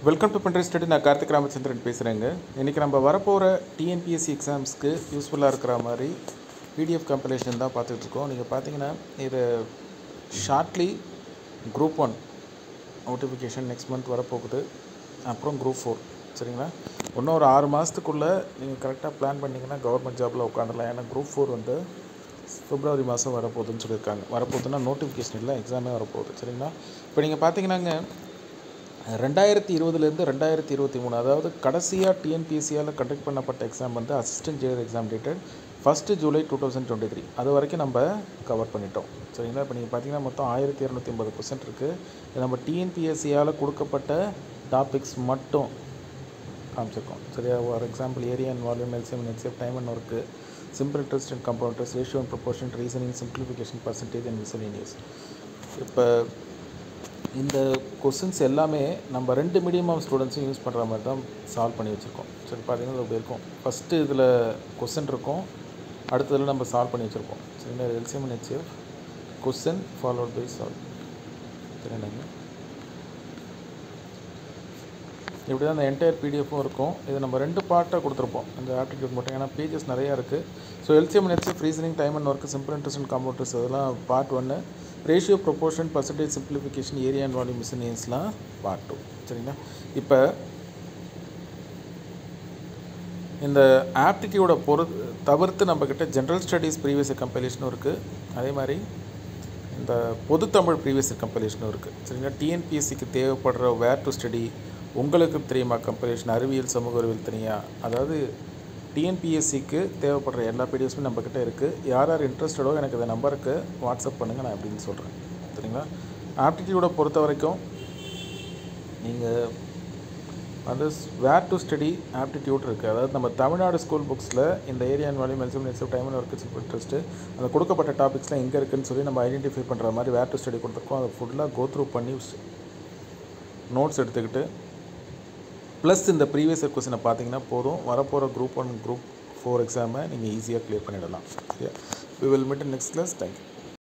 welcome to பண்ட்ரி study நான் கார்த்திக் ராமச்சந்திரன் பேசுகிறேங்க இன்றைக்கி நம்ம வரப்போகிற டிஎன்பிஎஸ்சி எக்ஸாம்ஸ்க்கு யூஸ்ஃபுல்லாக இருக்கிற மாதிரி பிடிஎஃப் கம்பலேஷன் தான் பார்த்துட்டு இருக்கோம் நீங்கள் பார்த்தீங்கன்னா இது shortly group one notification next month வரப்போகுது அப்புறம் குரூப் ஃபோர் சரிங்களா இன்னும் ஒரு ஆறு மாதத்துக்குள்ளே நீங்கள் கரெக்டாக பிளான் பண்ணிங்கன்னா கவர்மெண்ட் ஜாபில் உட்காந்துடலாம் ஏன்னா குரூப் ஃபோர் வந்து பிப்ரவரி மாதம் வரப்போகுதுன்னு சொல்லியிருக்காங்க வரப்போகுதுன்னா நோட்டிஃபிகேஷன் இல்லை எக்ஸாமே வரப்போகுது சரிங்களா இப்போ நீங்கள் பார்த்தீங்கன்னாங்க ரெண்டாயிரத்தி இருபதுலேருந்து ரெண்டாயிரத்தி இருபத்தி மூணு அதாவது கடைசியாக டிஎன்பிஎஸ்சியால் கண்டக்ட் பண்ணப்பட்ட எக்ஸாம் வந்து assistant jailor exam dated first July two thousand twenty three அது வரைக்கும் நம்ம கவர் பண்ணிட்டோம் சரிங்களா இப்போ நீங்கள் பார்த்தீங்கன்னா மொத்தம் ஆயிரத்தி இரநூத்தி ஐம்பது கொஸ்டின் இருக்குது இது நம்ம டிஎன்பிஎஸ்சியால் கொடுக்கப்பட்ட டாபிக்ஸ் மட்டும் காமிச்சிருக்கோம் சரியா for example area and volume LCM except time and work simple interest and compound interest ratio and proportion reasoning simplification percentage and miscellaneous இப்போ இந்த கொஸ்டின்ஸ் எல்லாமே நம்ம ரெண்டு மீடியம் ஆஃப் ஸ்டூடெண்ட்ஸும் யூஸ் பண்ணுற மாதிரி தான் சால்வ் பண்ணி வச்சுருக்கோம் சரி பார்த்தீங்கன்னா இது அப்படி இருக்கும் ஃபஸ்ட்டு இதில் கொஸ்டின் இருக்கும் அடுத்ததில் நம்ம சால்வ் பண்ணி வச்சுருப்போம் சரிங்களா LCM HCF question followed by solve சரிங்களா இப்படி தான் அந்த என்டையர் பிடிஎஃப்பும் இருக்கும் இது நம்ம ரெண்டு பார்ட்டாக கொடுத்துருப்போம் இந்த ஆப்டிடியூட் மட்டும் ஏன்னா பேஜஸ் நிறையா இருக்குது so LCM HCF reasoning time and work simple interest and computers அதெல்லாம் பார்ட் ஒன்று ratio proportion percentage simplification area and volume மிஷினியன்ஸ்லாம் பார்ட் டூ சரிங்களா இப்போ இந்த ஆப்டிடியூடை பொறு தவிர்த்து நம்மக்கிட்ட ஜென்ரல் ஸ்டடீஸ் ப்ரீவியஸ் கம்பெலேஷனும் இருக்குது அதே மாதிரி இந்த பொதுத்தமிழ் ப்ரீவியஸ் கம்பெலேஷனும் இருக்குது சரிங்களா டிஎன்பிஎஸ்சிக்கு தேவைப்படுற வேர் டு ஸ்டடி உங்களுக்கு தெரியுமா கம்பெலேஷன் அறிவியல் சமூக அறிவியல் தெரியா அதாவது டிஎன்பிஎஸ்சிக்கு தேவைப்படுற எல்லா பிடிஎஃப்ஸுமே நம்மக்கிட்ட இருக்குது யார் யார் இன்ட்ரெஸ்டடோ எனக்கு இந்த நம்பருக்கு வாட்ஸ்அப் பண்ணுங்கள் நான் அப்படின்னு சொல்கிறேன் சரிங்களா ஆப்டிடியூடை பொறுத்த வரைக்கும் நீங்கள் வந்து வேர் டு ஸ்டடி ஆப்டிடியூட் இருக்குது அதாவது நம்ம தமிழ்நாடு ஸ்கூல் புக்ஸில் இந்த area and volume LCM next time work interest அந்த கொடுக்கப்பட்ட டாபிக்ஸ்லாம் எங்கே இருக்குதுன்னு சொல்லி நம்ம ஐடென்டிஃபை பண்ணுற மாதிரி வேர் டு ஸ்டடி கொடுத்துருக்கோம் அதை ஃபுல்லாக கோ த்ரூ பண்ணி நோட்ஸ் எடுத்துக்கிட்டு ப்ளஸ் இந்த ப்ரீவியஸ் கொஸ்டினை பார்த்தீங்கன்னா போதும் வரப்போகிற குரூப் ஒன் குரூப் ஃபோர் எக்ஸாமை நீங்கள் ஈஸியாக க்ளியர் பண்ணிடலாம் சரியா we will meet next class thank you